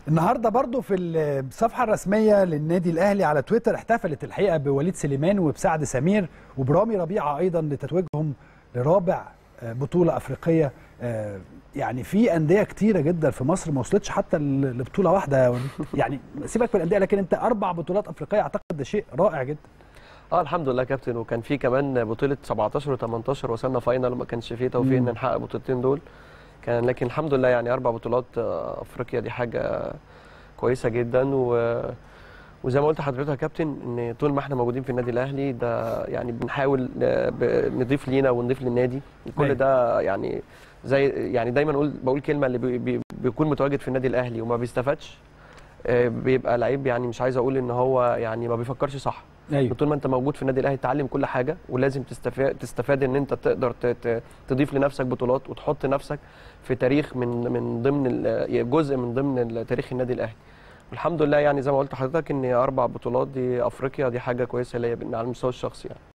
النهارده برضو في الصفحه الرسميه للنادي الاهلي على تويتر احتفلت الحقيقه بوليد سليمان وبسعد سمير وبرامي ربيعه ايضا لتتويجهم لرابع بطوله افريقيه يعني في انديه كتيره جدا في مصر ما وصلتش حتى لبطوله واحده يعني سيبك من الانديه لكن انت اربع بطولات افريقيه اعتقد ده شيء رائع جدا اه الحمد لله كابتن وكان في كمان بطوله 17 و18 وصلنا فاينل وما كانش فيه توفيق ان نحقق البطولتين دول كان لكن الحمد لله يعني اربع بطولات افريقيا دي حاجه كويسه جدا و وزي ما قلت لحضرتك يا كابتن ان طول ما احنا موجودين في النادي الاهلي ده يعني بنحاول نضيف لينا ونضيف للنادي كل ده يعني زي يعني دايما اقول بقول كلمه اللي بي بي بيكون متواجد في النادي الاهلي وما بيستفادش بيبقى لعيب يعني مش عايز اقول ان هو يعني ما بيفكرش صح أيوة. طول ما انت موجود في النادي الاهلي تتعلم كل حاجه ولازم تستفاد تستفاد ان انت تقدر تضيف لنفسك بطولات وتحط نفسك في تاريخ من من ضمن جزء من ضمن تاريخ النادي الاهلي والحمد لله يعني زي ما قلت لحضرتك ان اربع بطولات دي افريقيا دي حاجه كويسه ليا على المستوى الشخصي يعني